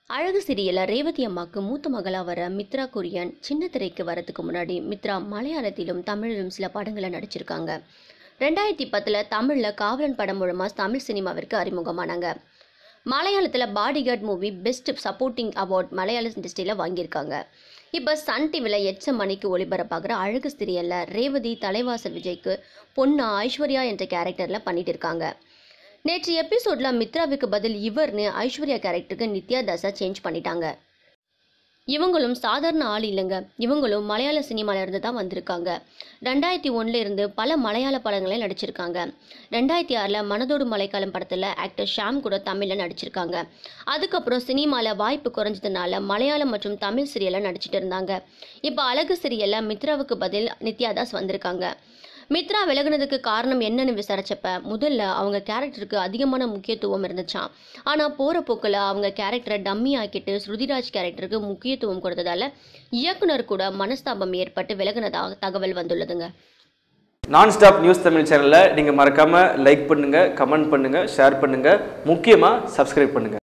அழகு சிறியல ரேவதி அம்மாக்கு மூத்த மகளா வர மித்ரா குரியன் சின்ன திரைக்கு வரதுக்கு முன்னாடி மித்ரா மலையாளத்திலும் தமிழிலும் சில படங்களை நடிச்சிருக்காங்க ரெண்டாயிரத்தி பத்தில் தமிழில் காவலன் படம் மூலமாக தமிழ் சினிமாவிற்கு அறிமுகமானாங்க மலையாளத்தில் bodyguard movie best supporting award மலையாள இண்டஸ்ட்ரியில் வாங்கியிருக்காங்க இப்போ சன் டிவியில் எச்ச மணிக்கு ஒளிபரப்பாகிற அழகு சிறியலில் ரேவதி தலைவாசல் விஜய்க்கு பொண்ணா ஐஸ்வர்யா என்ற கேரக்டரில் பண்ணிட்டு இருக்காங்க நேற்று எபிசோடில் மித்ராவுக்கு பதில் இவர்னு ஐஸ்வர்யா கேரக்டருக்கு நித்யா தாஸை சேஞ்ச் பண்ணிட்டாங்க இவங்களும் சாதாரண ஆள் இல்லைங்க இவங்களும் மலையாள சினிமால இருந்து தான் வந்திருக்காங்க ரெண்டாயிரத்தி ஒன்றில் இருந்து பல மலையாள படங்களில் நடிச்சிருக்காங்க ரெண்டாயிரத்தி ஆறில் மனதோடு மழைக்காலம் படத்தில் ஆக்டர் ஷாம் கூட தமிழில் நடிச்சிருக்காங்க அதுக்கப்புறம் சினிமாவில் வாய்ப்பு குறைஞ்சதுனால மலையாளம் மற்றும் தமிழ் சீரியலில் நடிச்சிட்டு இருந்தாங்க இப்போ அழகு சீரியலில் மித்ராவுக்கு பதில் நித்யாதாஸ் வந்திருக்காங்க மித்ரா விலகுனதுக்கு காரணம் என்னன்னு விசாரிச்சப்ப முதல்ல அவங்க கேரக்டருக்கு அதிகமான முக்கியத்துவம் இருந்துச்சாம் ஆனால் போகிற போக்கில் அவங்க கேரக்டரை டம்மி ஆக்கிட்டு ஸ்ருதிராஜ் கேரக்டருக்கு முக்கியத்துவம் கொடுத்ததால இயக்குனர் கூட மனஸ்தாபம் ஏற்பட்டு விலகுனதாக தகவல் வந்துள்ளதுங்க நான் ஸ்டாப் நியூஸ் தமிழ் சேனலை நீங்கள் மறக்காமல் லைக் பண்ணுங்கள் கமெண்ட் பண்ணுங்கள் ஷேர் பண்ணுங்கள் முக்கியமாக சப்ஸ்கிரைப் பண்ணுங்கள்